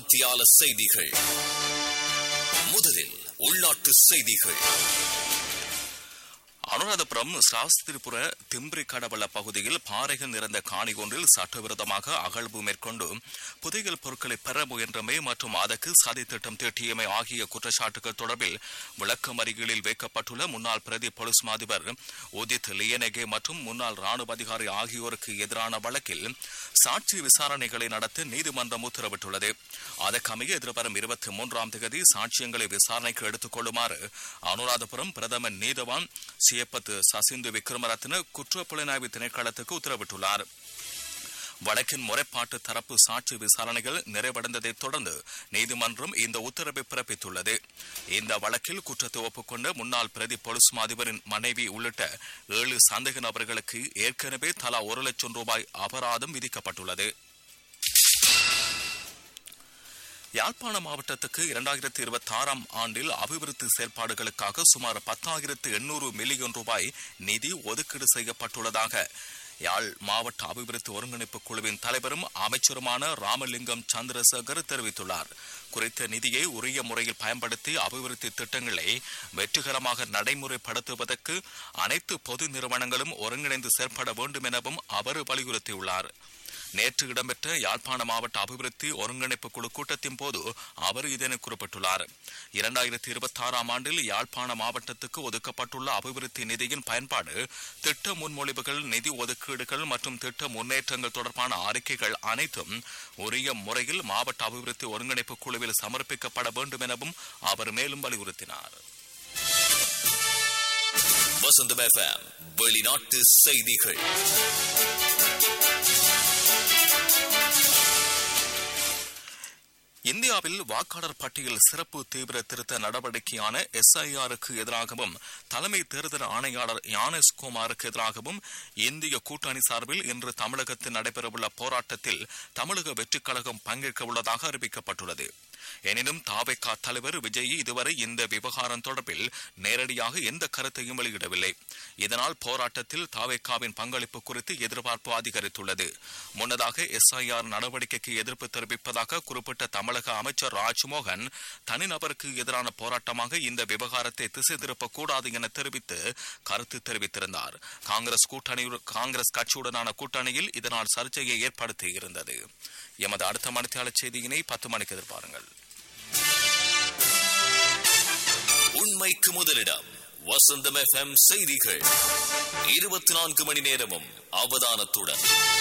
மணித்தியால செய்திகள் முதலில் உள்நாட்டு செய்திகள் அனுராதபுரம் சாஸ்திரிபுர திம்பிரி கடவள பகுதியில் பாறைகள் நிறைந்த காணி ஒன்றில் சட்டவிரோதமாக அகழ்வு மேற்கொண்டு புதையல் பொருட்களை பெற முயன்றமை மற்றும் அதற்கு சதி திட்டம் தீட்டியமை ஆகிய குற்றச்சாட்டுகள் தொடர்பில் விளக்கமறிகளில் வைக்கப்பட்டுள்ள முன்னாள் பிரதி போலீஸ் மாதிபர் உதித் லியனகே மற்றும் முன்னாள் ராணுவ அதிகாரி ஆகியோருக்கு எதிரான வழக்கில் சாட்சி விசாரணைகளை நடத்த நீதிமன்றம் உத்தரவிட்டுள்ளது அதற்கமைய எதிர்வரும் இருபத்தி மூன்றாம் தேதி சாட்சியங்களை விசாரணைக்கு எடுத்துக் கொள்ளுமாறு அனுராதபுரம் பிரதம நீதவான் சியப்பத் சசிந்து விக்ரமரத்ன குற்றப்புலனாய்வு திணைக்களத்துக்கு உத்தரவிட்டுள்ளார் வழக்கின் முறைப்பாட்டு தரப்பு சாட்சி விசாரணைகள் நிறைவடைந்ததைத் தொடர்ந்து நீதிமன்றம் இந்த உத்தரவை பிறப்பித்துள்ளது இந்த வழக்கில் குற்றத்தை ஒப்புக்கொண்ட முன்னாள் பிரதி போலீஸ் மாதிபரின் மனைவி உள்ளிட்ட ஏழு சந்தேக நபர்களுக்கு ஏற்கனவே தலா ஒரு லட்சம் ரூபாய் அபராதம் விதிக்கப்பட்டுள்ளது யாழ்ப்பாண மாவட்டத்துக்கு இரண்டாயிரத்தி இருபத்தி ஆறாம் ஆண்டில் அபிவிருத்தி செயல்பாடுகளுக்காக சுமார் பத்தாயிரத்து எண்ணூறு மில்லியன் ரூபாய் நிதி ஒதுக்கீடு செய்யப்பட்டுள்ளதாக யாழ் மாவட்ட அபிவிருத்தி ஒருங்கிணைப்பு குழுவின் தலைவரும் அமைச்சருமான ராமலிங்கம் சந்திரசேகர் தெரிவித்துள்ளார் குறித்த நிதியை உரிய முறையில் பயன்படுத்தி அபிவிருத்தி திட்டங்களை வெற்றிகரமாக நடைமுறைப்படுத்துவதற்கு அனைத்து பொது நிறுவனங்களும் ஒருங்கிணைந்து செயற்பட வேண்டும் எனவும் அவர் வலியுறுத்தியுள்ளார் நேற்று இடம்பெற்ற யாழ்ப்பாண மாவட்ட அபிவிருத்தி ஒருங்கிணைப்பு குழு கூட்டத்தின் போது அவர் இதனை குறிப்பிட்டுள்ளார் இரண்டாயிரத்தி இருபத்தி ஆறாம் ஆண்டில் யாழ்ப்பாண மாவட்டத்துக்கு ஒதுக்கப்பட்டுள்ள அபிவிருத்தி நிதியின் பயன்பாடு திட்ட முன்மொழிவுகள் நிதி ஒதுக்கீடுகள் மற்றும் திட்ட முன்னேற்றங்கள் தொடர்பான அறிக்கைகள் அனைத்தும் உரிய முறையில் மாவட்ட அபிவிருத்தி ஒருங்கிணைப்பு குழுவில் சமர்ப்பிக்கப்பட வேண்டும் எனவும் அவர் மேலும் வலியுறுத்தினார் வசந்தம் எஃப்எம் வெளிநாட்டு செய்திகள் இந்தியாவில் வாக்காளர் பட்டியல் சிறப்பு தீவிர திருத்த நடவடிக்கையான எஸ்ஐஆருக்கு எதிராகவும் தலைமை தேர்தல் ஆணையாளர் யானேஸ் குமாருக்கு எதிராகவும் இந்திய கூட்டணி சார்பில் இன்று தமிழகத்தில் நடைபெறவுள்ள போராட்டத்தில் தமிழக வெற்றிக் கழகம் பங்கேற்க உள்ளதாக அறிவிக்கப்பட்டுள்ளது எனினும் தாவேகா தலைவர் விஜய் இதுவரை இந்த விவகாரம் தொடர்பில் நேரடியாக எந்த கருத்தையும் வெளியிடவில்லை இதனால் போராட்டத்தில் தாவேகாவின் பங்களிப்பு குறித்து எதிர்பார்ப்பு அதிகரித்துள்ளது முன்னதாக எஸ்ஐஆர் நடவடிக்கைக்கு எதிர்ப்பு தெரிவிப்பதாக குறிப்பிட்ட தமிழக அமைச்சர் ராஜ்மோகன் தனிநபருக்கு எதிரான போராட்டமாக இந்த விவகாரத்தை திசை திருப்பக்கூடாது என தெரிவித்து கருத்து தெரிவித்திருந்தார் காங்கிரஸ் கூட்டணி காங்கிரஸ் கட்சியுடனான கூட்டணியில் இதனால் சர்ச்சையை ஏற்படுத்தியிருந்தது எமது அடுத்த மணித்தியாளர் செய்தியினை பத்து மணிக்கு எதிர்பாருங்கள் உண்மைக்கு முதலிடம் வசந்தம் எஃப்எம் செய்திகள் இருபத்தி நான்கு மணி நேரமும் அவதானத்துடன்